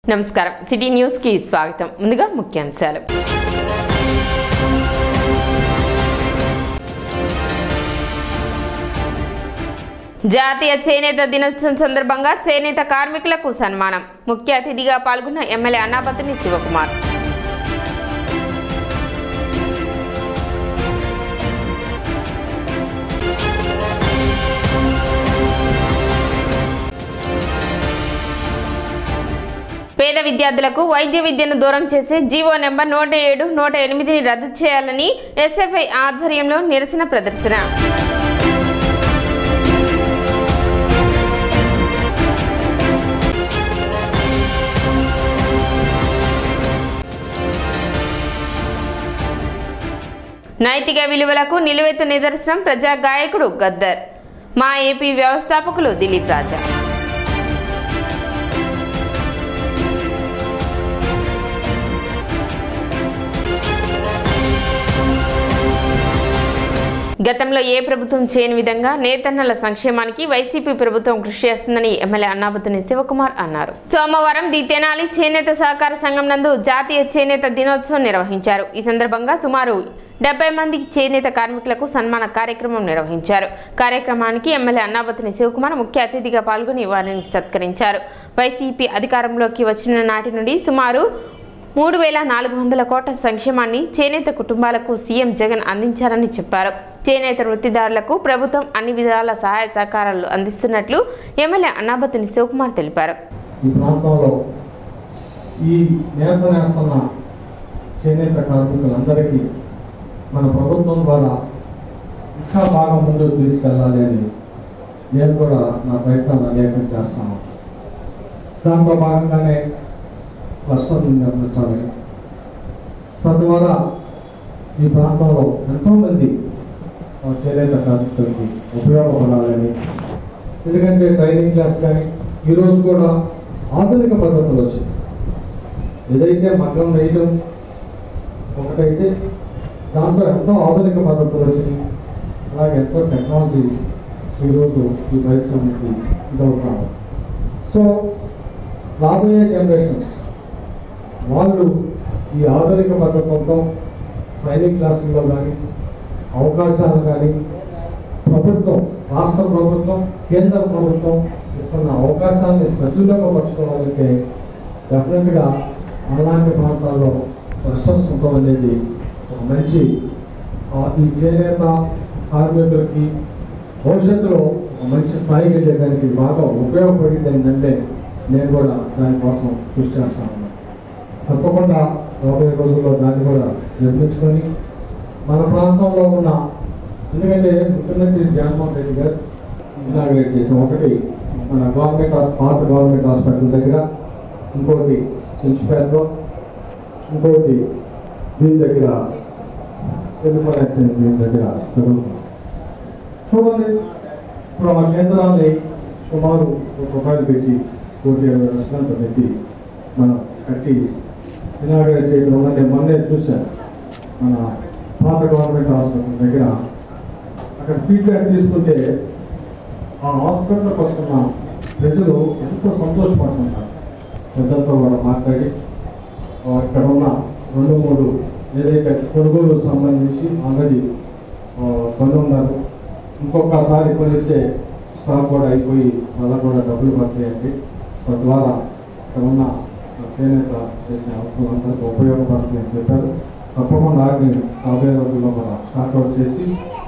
నమస్కారం city news కి స్వాగతం ముందుగా ముఖ్యాంశాలు జాతీయ చేనేత దినోత్సవం సందర్భంగా చేనేత కార్మికులకు సన్మానం ముఖ్య అతిథిగా పాల్గొన్న ఎమ్మెల్యే అన్నాపతిని శివకుమార్ పేద విద్యార్థులకు వైద్య విద్యను దూరం చేసే జీవో నెంబర్ నూట ఏడు నూట ఎనిమిదిని రద్దు చేయాలని ఎస్ఎఫ్ఐ ఆధ్వర్యంలో నిరసన ప్రదర్శన నైతిక విలువలకు నిలువెత్తు నిదర్శనం ప్రజా గాయకుడు గద్దర్ మా ఏపీ వ్యవస్థాపకులు దిలీప్ రాజా గతంలో ఏ ప్రభుత్వం చేయని విధంగా నేతన్నల సంక్షేమానికి వైసీపీ ప్రభుత్వం కృషి చేస్తుందని ఎమ్మెల్యే అన్నాబతుని శివకుమార్ అన్నారు సోమవారం ది తెనాలి చేనేత సహకార సంఘం నందు జాతీయ చేనేత దినోత్సవం నిర్వహించారు ఈ సందర్భంగా సుమారు డెబ్బై మంది చేనేత కార్మికులకు సన్మాన కార్యక్రమం నిర్వహించారు కార్యక్రమానికి ఎమ్మెల్యే అన్నాబతిని శివకుమార్ ముఖ్య అతిథిగా పాల్గొని వారిని సత్కరించారు వైసీపీ అధికారంలోకి వచ్చిన నాటి నుండి సుమారు మూడు వేల నాలుగు వందల కోట్ల సంక్షేమాన్ని చేనేత కుటుంబాలకు సీఎం జగన్ అందించారని చెప్పారు చేనేత వృత్తిదారులకు ప్రభుత్వం అన్ని విధాల సహాయ సహకారాలు అందిస్తున్నట్లు ఎమ్మెల్యే అన్నాబతిని శివకుమార్ తెలిపారు ఈ ప్రాంతంలో ఈ నేత నేస్తున్న చేనేత కార్మికులందరికీ మన ప్రభుత్వం ద్వారా ఇంకా బాగా ముందుకు తీసుకెళ్ళాలి అని నేను కూడా నా ప్రయత్నాలు అనేకం చేస్తాను దాంట్లో భాగంగానే క్లస్టర్ నిర్మించాలి తద్వారా ఈ ప్రాంతంలో ఎంతోమంది ఆ చేనేత కార్మికులకి ఉపయోగపడాలని ఎందుకంటే ట్రైనింగ్ క్లాస్ కానీ ఈరోజు కూడా ఆధునిక పద్ధతులు వచ్చాయి ఏదైతే మగ్గం వేయడం ఒకటైతే దాంట్లో ఎంతో ఆధునిక పద్ధతులు వచ్చినాయి అలాగే ఎంతో టెక్నాలజీ ఈరోజు ఈ పరిశ్రమకి ఇదవుతాము సో రాబోయే జనరేషన్స్ వాళ్ళు ఈ ఆధునిక పద్ధతులతో ట్రైనింగ్ క్లాసుల్లో కానీ అవకాశాలు కానీ ప్రభుత్వం రాష్ట్ర ప్రభుత్వం కేంద్ర ప్రభుత్వం ఇస్తున్న అవకాశాన్ని సద్వినియోగపరచుకోవాలంటే డెఫినెట్గా అలాంటి ప్రాంతాల్లో ప్రశస్తం అనేది ఒక మంచి ఆ, ఈ చేనేత కార్మికులకి భవిష్యత్తులో ఒక మంచి స్థాయికి వెళ్ళడానికి బాగా ఉపయోగపడింది ఏంటంటే నేను కూడా దానికోసం కృషి చేస్తా ఉన్నాను తప్పకుండా రాబోయే రోజుల్లో దాన్ని కూడా నిర్మించుకొని మన ప్రాంతంలో ఉన్న ఎందుకంటే ముఖ్యమంత్రి జగన్మోహన్ రెడ్డి గారు ఇనాగ్రేట్ చేసాం ఒకటి మన గవర్నమెంట్ హాస్- పాత గవర్నమెంట్ హాస్పిటల్ దగ్గర ఇంకోటి చెంచుపేటలో ఇంకోటి దీని దగ్గర టెలిఫోన్ ఎక్స్చేంజ్ దీని దగ్గర జరుగుతుంది చూడండి ఇప్పుడు ఆ కేంద్రాన్ని సుమారు ఒక రూపాయలు పెట్టి కోటి ఇరవై లక్షలంత పెట్టి మనం కట్టి ఇనాగ్రేట్ చేయడం వల్ల నేను మొన్నే చూశాను మన పాత గవర్నమెంట్ హాస్పిటల్ దగ్గర అక్కడ ఫీడ్బ్యాక్ తీసుకుంటే ఆ హాస్పిటల్కి వస్తున్న ప్రజలు ఎంతో సంతోషపడుతుంటారు పెద్దలతో కూడా మాట్లాడి ఆ, ఇక్కడ ఉన్న రెండు మూడు ఏదైతే కొనుగోలు సంబంధించి ఆల్రెడీ కొని ఉన్నారు ఇంకొకసారి కొనిస్తే స్టాక్ కూడా అయిపోయి వాళ్ళకు కూడా డబ్బులు పడతాయండి తద్వారా ఇక్కడ ఉన్న చేనేత చేసే అవసరం అందరికీ ఉపయోగపడుతుందని చెప్పారు తప్పకుండా ఆగ్ని రాబోయే రోజుల్లో కూడా స్టార్ట్ అవుట్ చేసి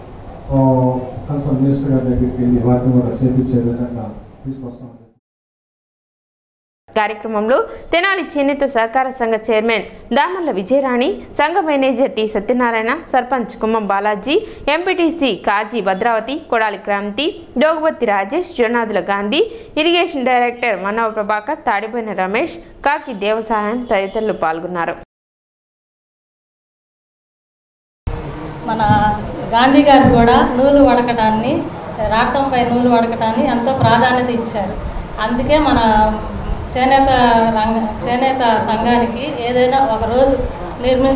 కన్సర్న్ మినిస్టర్ గారి దగ్గరికి వెళ్ళి వాటిని కూడా చేపించే విధంగా తీసుకొస్తాం కార్యక్రమంలో తెనాలి చేనేత సహకార సంఘ చైర్మన్ దామల్ల విజయరాణి సంఘ manager T Satyanarayana sarpanch Kummam Balaji MPTC Kazi Bhadravathi Kodali Kranthi Dogubatti Rajesh Jonadula Gandhi irrigation director Manohar Prabhakar Tadipoyina Ramesh Kaki Devasayam తదితరులు పాల్గొన్నారు మన గాంధీ గారు కూడా నూలు వడకటాన్ని రాటంపై నూలు వడకటాన్ని ఎంతో ప్రాధాన్యత ఇచ్చారు అందుకే మన చేనేత రంగ చేనేత సంఘానికి ఏదైనా ఒక రోజు నిర్మి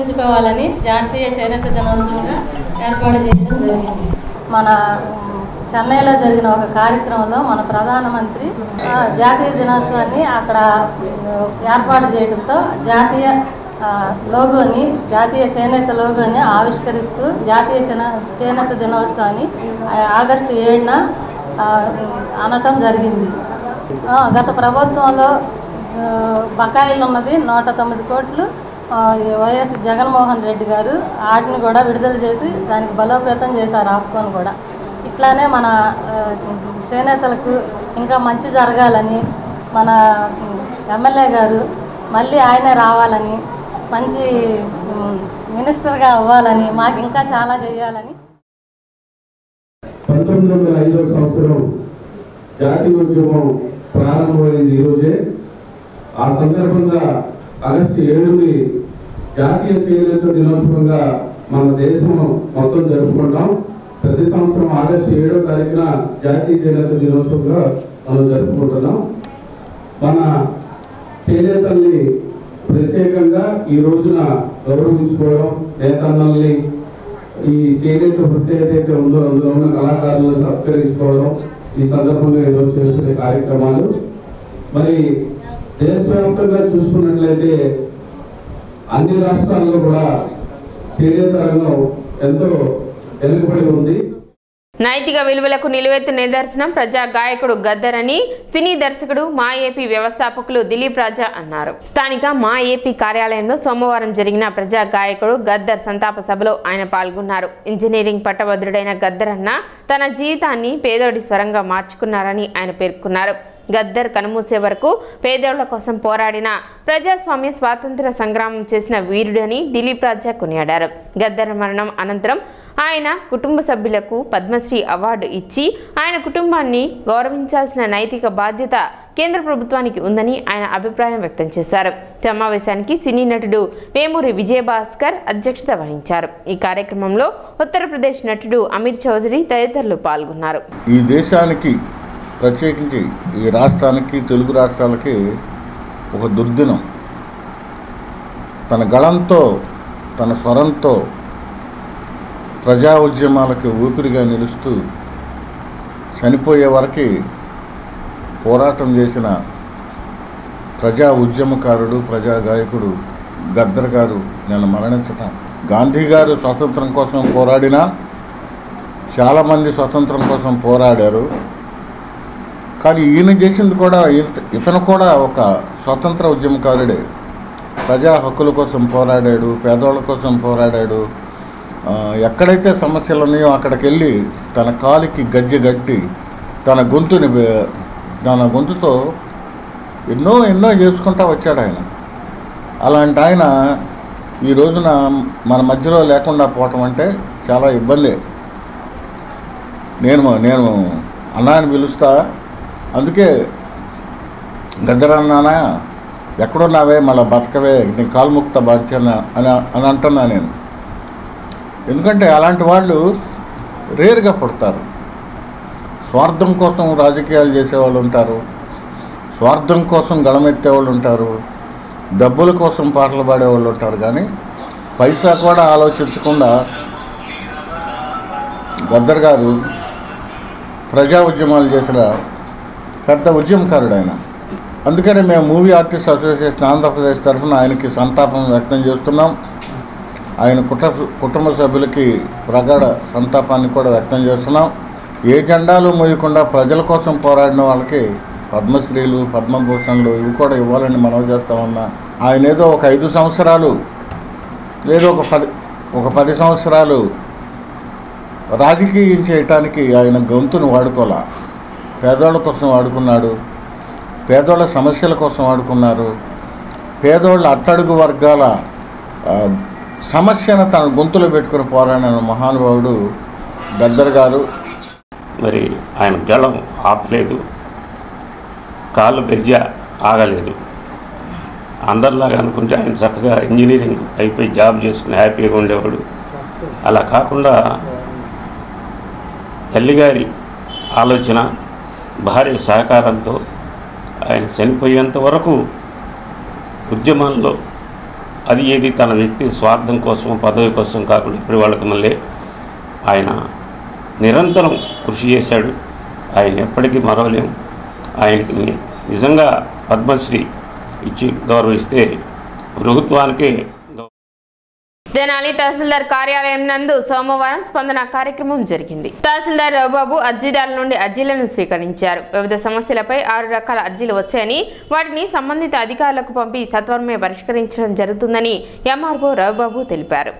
గుర్తుంచుకోవాలని జాతీయ చేనేత దినోత్సవంగా ఏర్పాటు చేయడం జరిగింది మన చెన్నైలో జరిగిన ఒక కార్యక్రమంలో మన ప్రధానమంత్రి ఆ, జాతీయ దినోత్సవాన్ని అక్కడ ఆ, ఏర్పాటు చేయడంతో జాతీయ ఆ, లోగోని జాతీయ చేనేత లోగోని ఆవిష్కరిస్తూ జాతీయ చేన చేనేత దినోత్సవాన్ని ఆ, ఆగస్టు ఏడున ఆ, అనటం జరిగింది ఆ, గత ప్రభుత్వంలో ఆ, బకాయిలు ఉన్నది నూట తొమ్మిది కోట్లు ఆ, ఈ వైఎస్ జగన్మోహన్ రెడ్డి గారు వాటిని కూడా విడుదల చేసి దానికి బలోపేతం చేశారు ఆప్కోన్ కూడా ఇట్లానే మన ఆ, చేనేతలకు ఇంకా మంచి జరగాలని మన ఎమ్మెల్యే గారు మళ్ళీ ఆయనే రావాలని మంచి ఉమ్, మినిస్టర్గా అవ్వాలని మాకు ఇంకా చాలా చేయాలని పంతొమ్మిది వందల ఐదో సంవత్సరం జాతీయ ఉద్యమం ప్రారంభమైంది ఈరోజే ఆ సందర్భంగా ఆగస్టు ఏడుని జాతీయ చేనేత దినోత్సవంగా మన దేశం మొత్తం జరుపుకుంటాం ప్రతి సంవత్సరం ఆగస్టు ఏడో తారీఖున జాతీయ చేనేత దినోత్సవంగా మనం జరుపుకుంటున్నాం మన చేనేతల్ని ప్రత్యేకంగా ఈ రోజున గౌరవించుకోవడం నేతన్నల్ని ఈ చేనేత వృత్తి ఏదైతే ఉందో అందులో ఉన్న కళాకారులను సత్కరించుకోవడం ఈ సందర్భంగా ఈరోజు చేస్తున్న కార్యక్రమాలు మరి దేశవ్యాప్తంగా చూసుకున్నట్లయితే అన్ని రాష్ట్రాల్లో కూడా చేనేత రంగం ఎంతో వెనుకబడి ఉంది నైతిక విలువలకు నిలువెత్తు నిదర్శనం ప్రజా గాయకుడు గద్దర్ అని సినీ దర్శకుడు మా ఏపీ వ్యవస్థాపకులు దిలీప్ రాజా అన్నారు స్థానిక మా ఏపీ కార్యాలయంలో సోమవారం జరిగిన ప్రజా గాయకుడు గద్దర్ సంతాప సభలో ఆయన పాల్గొన్నారు ఇంజనీరింగ్ పట్టభద్రుడైన గద్దర్ అన్న తన జీవితాన్ని పేదోడి స్వరంగా మార్చుకున్నారని ఆయన పేర్కొన్నారు గద్దర్ కనుమూసే వరకు పేదోళ్ల కోసం పోరాడిన ప్రజాస్వామ్య స్వాతంత్ర సంగ్రామం చేసిన వీరుడని దిలీప్ రాజా కొనియాడారు గద్దర్ మరణం అనంతరం ఆయన కుటుంబ సభ్యులకు పద్మశ్రీ అవార్డు ఇచ్చి ఆయన కుటుంబాన్ని గౌరవించాల్సిన నైతిక బాధ్యత కేంద్ర ప్రభుత్వానికి ఉందని ఆయన అభిప్రాయం వ్యక్తం చేశారు సమావేశానికి సినీ నటుడు వేమూరి విజయభాస్కర్ అధ్యక్షత వహించారు ఈ కార్యక్రమంలో ఉత్తరప్రదేశ్ నటుడు అమీర్ చౌదరి తదితరులు పాల్గొన్నారు ఈ దేశానికి ప్రత్యేకించి ఈ రాష్ట్రానికి తెలుగు రాష్ట్రాలకి ఒక దుర్దినం తన గళంతో తన స్వరంతో ప్రజా ఉద్యమాలకి ఊపిరిగా నిలుస్తూ చనిపోయే వరకు పోరాటం చేసిన ప్రజా ఉద్యమకారుడు ప్రజా గాయకుడు గద్దర్ గారు నేను మరణించటం గాంధీ గారు స్వాతంత్రం కోసం పోరాడినా చాలామంది స్వతంత్రం కోసం పోరాడారు కానీ ఈయన చేసింది కూడా ఇత- ఇతను కూడా ఒక స్వతంత్ర ఉద్యమకారుడే ప్రజా హక్కుల కోసం పోరాడాడు పేదోళ్ళ కోసం పోరాడాడు ఆ, ఎక్కడైతే సమస్యలు ఉన్నాయో అక్కడికి వెళ్ళి తన కాలికి గజ్జె గట్టి తన గొంతుని బె- తన గొంతుతో ఎన్నో ఎన్నో చేసుకుంటా వచ్చాడు ఆయన అలాంటి ఆయన ఈ రోజున మన మధ్యలో లేకుండా పోవటం అంటే చాలా ఇబ్బందే నేను నేను అన్నా అని పిలుస్తా అందుకే గద్దరన్నానా ఎక్కడున్నావే మళ్ళీ బతకవే నీ కాల్ముక్త బాధ్యత అని అని అంటున్నా నేను ఎందుకంటే అలాంటి వాళ్ళు రేరుగా పుడతారు స్వార్థం కోసం రాజకీయాలు చేసేవాళ్ళు ఉంటారు స్వార్థం కోసం గళమెత్తేవాళ్ళు ఉంటారు డబ్బుల కోసం పాటలు పాడేవాళ్ళు ఉంటారు కానీ పైసా కూడా ఆలోచించకుండా గద్దర్ గారు ప్రజా ఉద్యమాలు చేసిన పెద్ద ఉద్యమకారుడు ఆయన అందుకని మేము మూవీ ఆర్టిస్ట్ అసోసియేషన్ ఆంధ్రప్రదేశ్ తరఫున ఆయనకి సంతాపం వ్యక్తం చేస్తున్నాం ఆయన కుటుంబ కుటుంబ సభ్యులకి ప్రగాఢ సంతాపాన్ని కూడా వ్యక్తం చేస్తున్నాం ఏ జెండాలు మోయకుండా ప్రజల కోసం పోరాడిన వాళ్ళకి పద్మశ్రీలు పద్మభూషణలు ఇవి కూడా ఇవ్వాలని మనవి చేస్తామన్నా ఆయన ఏదో ఒక ఐదు సంవత్సరాలు లేదా ఒక పది ఒక పది సంవత్సరాలు రాజకీయం చేయటానికి ఆయన గొంతును వాడుకోలే పేదోళ్ళ కోసం వాడుకున్నాడు పేదోళ్ళ సమస్యల కోసం వాడుకున్నారు పేదోళ్ళ అట్టడుగు వర్గాల ఆ, సమస్యను తన గొంతులో పెట్టుకుని పోరాడిన మహానుభావుడు గద్దర్ గారు మరి ఆయన గళం ఆపలేదు కాళ్ళు గజ్జ ఆగలేదు అందరిలాగా అనుకుంటే ఆయన చక్కగా ఇంజనీరింగ్ అయిపోయి జాబ్ చేసుకుని హ్యాపీగా ఉండేవాడు అలా కాకుండా తల్లిగారి ఆలోచన భార్య సహకారంతో ఆయన చనిపోయేంత వరకు ఉద్యమంలో అది ఏది తన వ్యక్తి స్వార్థం కోసం పదవి కోసం కాకుండా ఇప్పుడు వాళ్ళకి మళ్ళీ ఆయన నిరంతరం కృషి చేశాడు ఆయన ఎప్పటికీ మరవలేము ఆయనకి ని- నిజంగా పద్మశ్రీ ఇచ్చి గౌరవిస్తే ప్రభుత్వానికే గౌ- తెనాలి తహసీల్దార్ కార్యాలయం నందు సోమవారం స్పందన కార్యక్రమం జరిగింది తహసీల్దార్ రఘుబాబు అర్జీదారుల నుండి అర్జీలను స్వీకరించారు వివిధ సమస్యలపై ఆరు రకాల అర్జీలు వచ్చాయని వాటిని సంబంధిత అధికారులకు పంపి సత్వరమే పరిష్కరించడం జరుగుతుందని ఎంఆర్ఓ రఘుబాబు తెలిపారు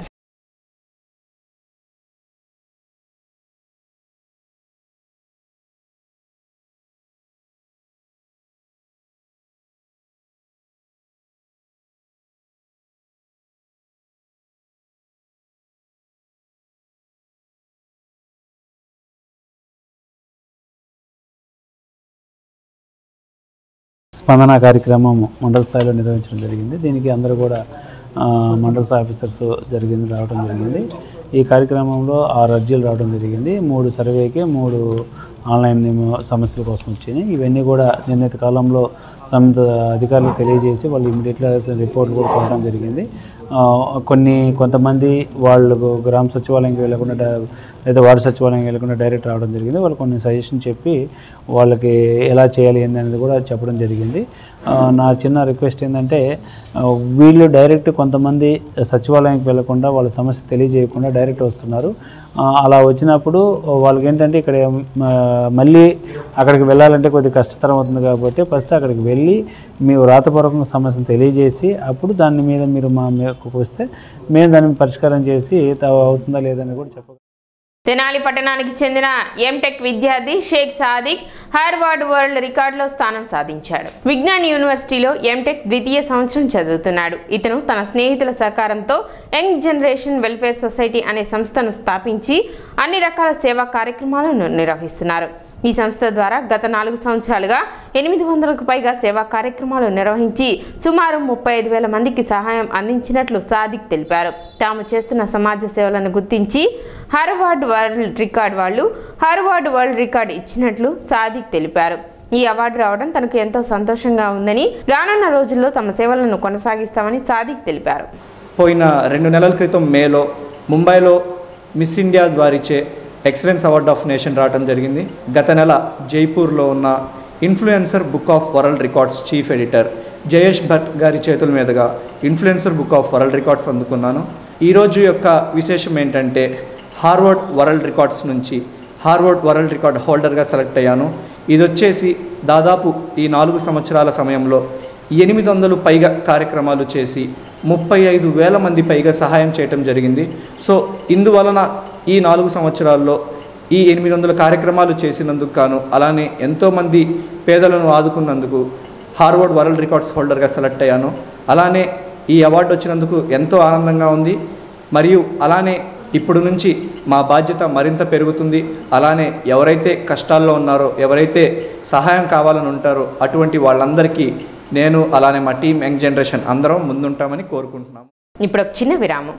స్పందన కార్యక్రమం మండల స్థాయిలో నిర్వహించడం జరిగింది దీనికి అందరూ కూడా ఆ, మండల స్థాయి ఆఫీసర్స్ జరిగింది రావడం జరిగింది ఈ కార్యక్రమంలో ఆరు అర్జీలు రావడం జరిగింది మూడు సర్వేకి మూడు ఆన్లైన్ నిమ- సమస్యల కోసం వచ్చినాయి ఇవన్నీ కూడా నిర్ణీత కాలంలో సంబంధిత అధికారులకు తెలియజేసి వాళ్ళు ఇమీడియట్గా రిపోర్ట్ కూడా కొనడం జరిగింది ఆ, కొన్ని కొంతమంది వాళ్ళు గ్రామ సచివాలయంకి వెళ్ళకుండా డా- లేదా వార్డు సచివాలయంకి వెళ్ళకుండా డైరెక్ట్ రావడం జరిగింది వాళ్ళు కొన్ని సజెషన్ చెప్పి వాళ్ళకి ఎలా చేయాలి ఏంది అనేది కూడా చెప్పడం జరిగింది ఆ, నా చిన్న రిక్వెస్ట్ ఏంటంటే ఆ, వీళ్ళు డైరెక్ట్ కొంతమంది సచివాలయంకి వెళ్ళకుండా వాళ్ళ సమస్య తెలియజేయకుండా డైరెక్ట్ వస్తున్నారు ఆ, అలా వచ్చినప్పుడు వాళ్ళకి ఏంటంటే ఇక్కడ ఆ, మళ్ళీ అక్కడికి వెళ్ళాలంటే కొద్దిగా కష్టతరం అవుతుంది కాబట్టి ఫస్ట్ అక్కడికి వెళ్ళి మీ వ్రాతపూర్వకంగా సమస్యను తెలియజేసి అప్పుడు దాని మీద మీరు మా మీదకు వస్తే మేము దాన్ని పరిష్కారం చేసి త- అవుతుందా లేదని కూడా చెప్ప తెనాలి పట్టణానికి చెందిన ఎంటెక్ విద్యార్థి షేక్ సాదిక్ హార్వర్డ్ వరల్డ్ రికార్డులో స్థానం సాధించాడు విజ్ఞాన్ యూనివర్సిటీలో ఎంటెక్ ద్వితీయ సంవత్సరం చదువుతున్నాడు ఇతను తన స్నేహితుల సహకారంతో యంగ్ జనరేషన్ వెల్ఫేర్ సొసైటీ అనే సంస్థను స్థాపించి అన్ని రకాల సేవా కార్యక్రమాలను నిర్వహిస్తున్నారు ఈ సంస్థ ద్వారా గత నాలుగు సంవత్సరాలుగా ఎనిమిది వందలకు పైగా సేవా కార్యక్రమాలు నిర్వహించి సుమారు ముప్పై ఐదు వేల మందికి సహాయం అందించినట్లు సాదిక్ తెలిపారు తాము చేస్తున్న సమాజ సేవలను గుర్తించి హార్వర్డ్ వరల్డ్ రికార్డ్ వాళ్ళు హార్వర్డ్ వరల్డ్ రికార్డ్ ఇచ్చినట్లు సాదిక్ తెలిపారు ఈ అవార్డు రావడం తనకు ఎంతో సంతోషంగా ఉందని రానున్న రోజుల్లో తమ సేవలను కొనసాగిస్తామని సాదిక్ తెలిపారు పోయిన రెండు నెలల క్రితం మేలో ముంబైలో మిస్ ఇండియా ద్వారిచే ఎక్సలెన్స్ అవార్డ్ ఆఫ్ నేషన్ రావడం జరిగింది గత నెల జైపూర్లో ఉన్న influencer book of world records chief editor Jayesh Bhatt గారి చేతుల మీదుగా influencer book of world records అందుకున్నాను ఈరోజు యొక్క విశేషం ఏంటంటే హార్వర్డ్ వరల్డ్ రికార్డ్స్ నుంచి హార్వర్డ్ వరల్డ్ రికార్డ్ హోల్డర్గా సెలెక్ట్ అయ్యాను ఇది వచ్చేసి దాదాపు ఈ నాలుగు సంవత్సరాల సమయంలో ఎనిమిది వందలు పైగా కార్యక్రమాలు చేసి ముప్పై ఐదు వేల మంది పైగా సహాయం చేయటం జరిగింది సో ఇందువలన ఈ నాలుగు సంవత్సరాల్లో ఈ ఎనిమిది వందల కార్యక్రమాలు చేసినందుకు గాను అలానే ఎంతోమంది పేదలను ఆదుకున్నందుకు హార్వర్డ్ వరల్డ్ రికార్డ్స్ హోల్డర్గా సెలెక్ట్ అయ్యాను అలానే ఈ అవార్డు వచ్చినందుకు ఎంతో ఆనందంగా ఉంది మరియు అలానే ఇప్పుడు నుంచి మా బాధ్యత మరింత పెరుగుతుంది అలానే ఎవరైతే కష్టాల్లో ఉన్నారో ఎవరైతే సహాయం కావాలని ఉంటారో అటువంటి వాళ్ళందరికీ నేను అలానే మా టీం యంగ్ జనరేషన్ అందరం ముందుంటామని కోరుకుంటున్నాము ఇప్పుడు ఒక చిన్న విరామం